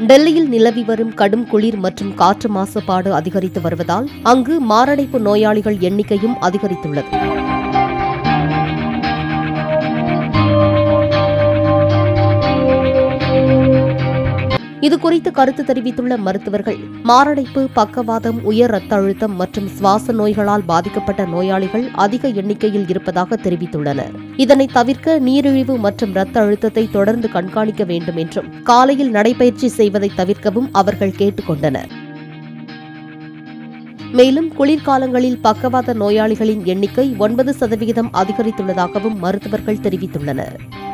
டெல்லியில் நிலவி வரும் கடும் குளிர் மற்றும் காற்று மாசுபாடு அதிகரித்து வருவதால் அங்கு மாரடைப்பு நோயாளிகள் எண்ணிக்கையும் அதிகரித்துள்ளது இதுகுறித்து கருத்து தெரிவித்துள்ள மருத்துவர்கள் மாரடைப்பு பக்கவாதம் உயர் ரத்த அழுத்தம் மற்றும் சுவாச நோய்களால் பாதிக்கப்பட்ட நோயாளிகள் அதிக எண்ணிக்கையில் இருப்பதாக தெரிவித்துள்ளனர் இதனை தவிர்க்க நீரிழிவு மற்றும் ரத்த அழுத்தத்தை தொடர்ந்து கண்காணிக்க வேண்டும் என்றும் காலையில் நடைபயிற்சி செய்வதை தவிர்க்கவும் அவர்கள் கேட்டுக் கொண்டனர் மேலும் குளிர்காலங்களில் பக்கவாத நோயாளிகளின் எண்ணிக்கை ஒன்பது சதவிகிதம் அதிகரித்துள்ளதாகவும் மருத்துவர்கள் தெரிவித்துள்ளனர்